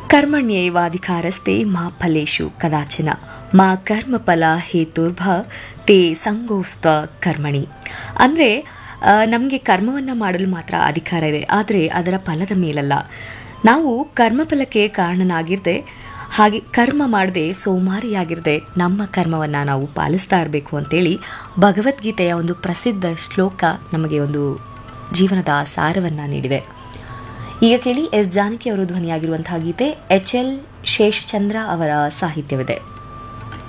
ಕರ್ಮಣ್ಯೇವಾಧಿಕಾರಸ್ತೆ ಮಾ ಫಲೇಶು ಕದಾಚನ ಮಾ ಕರ್ಮಫಲ ಹೇತುರ್ಭ ತೇ ಸಂಗೋಸ್ತ ಕರ್ಮಣಿ ಅಂದರೆ ನಮಗೆ ಕರ್ಮವನ್ನು ಮಾಡಲು ಮಾತ್ರ ಅಧಿಕಾರ ಇದೆ ಆದರೆ ಅದರ ಫಲದ ಮೇಲಲ್ಲ ನಾವು ಕರ್ಮಫಲಕ್ಕೆ ಕಾರಣನಾಗಿರದೆ ಹಾಗೆ ಕರ್ಮ ಮಾಡದೆ ಸೋಮಾರಿಯಾಗಿರದೆ ನಮ್ಮ ಕರ್ಮವನ್ನು ನಾವು ಪಾಲಿಸ್ತಾ ಇರಬೇಕು ಅಂತೇಳಿ ಭಗವದ್ಗೀತೆಯ ಒಂದು ಪ್ರಸಿದ್ಧ ಶ್ಲೋಕ ನಮಗೆ ಒಂದು ಜೀವನದ ಸಾರವನ್ನು ನೀಡಿದೆ ಈಗ ಕೇಳಿ ಎಸ್ ಜಾನಕಿ ಅವರು ಧ್ವನಿಯಾಗಿರುವಂತಹ ಗೀತೆ ಎಚ್ ಎಲ್ ಶೇಷಚಂದ್ರ ಅವರ ಸಾಹಿತ್ಯವಿದೆ